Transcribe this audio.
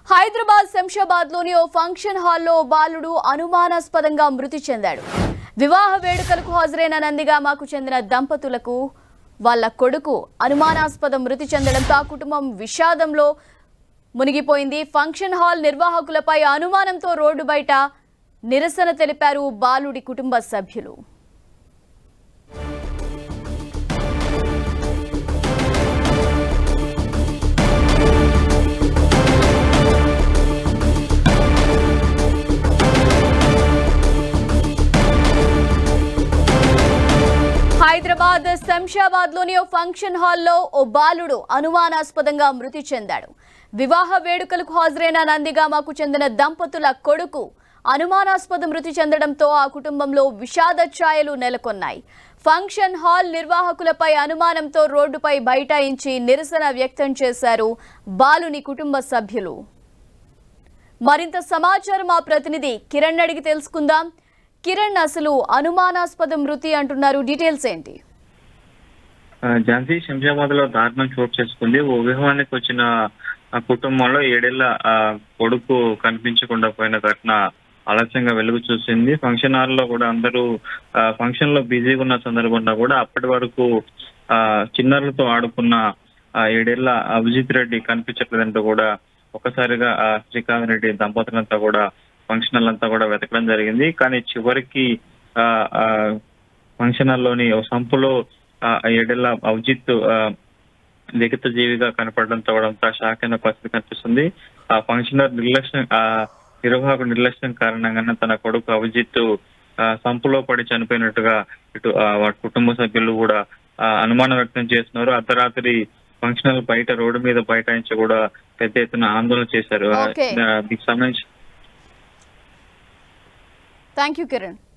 హైదరాబాద్ శంషాబాద్ లోని ఓ ఫంక్షన్ హాల్లో ఓ బాలుడు అనుమానాస్పదంగా మృతి చెందాడు వివాహ వేడుకలకు హాజరైన నందిగామాకు చెందిన దంపతులకు వాళ్ళ కొడుకు అనుమానాస్పద మృతి చెందడంతో ఆ కుటుంబం విషాదంలో మునిగిపోయింది ఫంక్షన్ హాల్ నిర్వాహకులపై అనుమానంతో రోడ్డు బయట నిరసన తెలిపారు బాలుడి కుటుంబ సభ్యులు హైదరాబాద్ శంషాబాద్ లోని ఓ ఫంక్షన్ హాల్లో ఓ బాలుడు అనుమానాస్పదంగా మృతి చెందాడు వివాహ వేడుకలకు హాజరైన నందిగామకు చెందిన దంపతుల కొడుకు అనుమానాస్పద మృతి చెందడంతో ఆ కుటుంబంలో విషాద ఛాయలు నెలకొన్నాయి ఫంక్షన్ హాల్ నిర్వాహకులపై అనుమానంతో రోడ్డుపై బైఠాయించి నిరసన వ్యక్తం చేశారు బాలుని కుటుంబ సభ్యులు మరింత సమాచారం మా ప్రతినిధి కిరణ్ అడిగి తెలుసుకుందాం కిరణ్ అసలు అనుమానాస్పద మృతి అంటున్నారు డీటెయిల్స్ ఏంటి ఆ, ఝాన్సీ శంషాబాద్ లో దారుణం చోటు చేసుకుంది ఓ వివాహానికి వచ్చిన ఆ కుటుంబంలో ఏడేళ్ల ఆ, కొడుకు కనిపించకుండా పోయిన ఘటన ఆలస్యంగా వెలుగు చూసింది ఫంక్షన్ హాల్ లో కూడా అందరూ ఆ, ఫంక్షన్ లో బిజీగా ఉన్న సందర్భంలో కూడా అప్పటి వరకు ఆ చిన్నారులతో ఆడుకున్న ఆ ఏడేళ్ల అభిజిత్ రెడ్డి కనిపించట్లేదంటూ కూడా ఒక్కసారిగా ఆ శ్రీకాంత్ రెడ్డి దంపతులంతా కూడా ఫంక్షన్ హాల్ అంతా కూడా వెతకడం జరిగింది కానీ చివరికి ఆ ఆ ఫంక్షన్ హాల్లోని ఓ సంపులో ఆ ఏడేళ్ల అభిజిత్ ఆ, లిఖిత జీవిగా కనపడడంతో కూడా అంతా షాక్ అయిన పరిస్థితి కనిపిస్తుంది ఆ ఫంక్షన్ హాల్ నిర్లక్ష్యం ఆ నిర్వాహకుడు నిర్లక్ష్యం కారణంగానే తన కొడుకు అభిజిత్ ఆ, సంపులో పడి చనిపోయినట్టుగా ఇటు ఆ, వాడి కుటుంబ సభ్యులు కూడా ఆ, అనుమానం వ్యక్తం చేస్తున్నారు అర్ధరాత్రి ఫంక్షన్ హాల్ బయట రోడ్డు మీద బైఠాయించి కూడా పెద్ద ఎత్తున ఆందోళన చేశారు ఆ, Okay. దీనికి సంబంధించి థ్యాంక్ యూ కిరణ్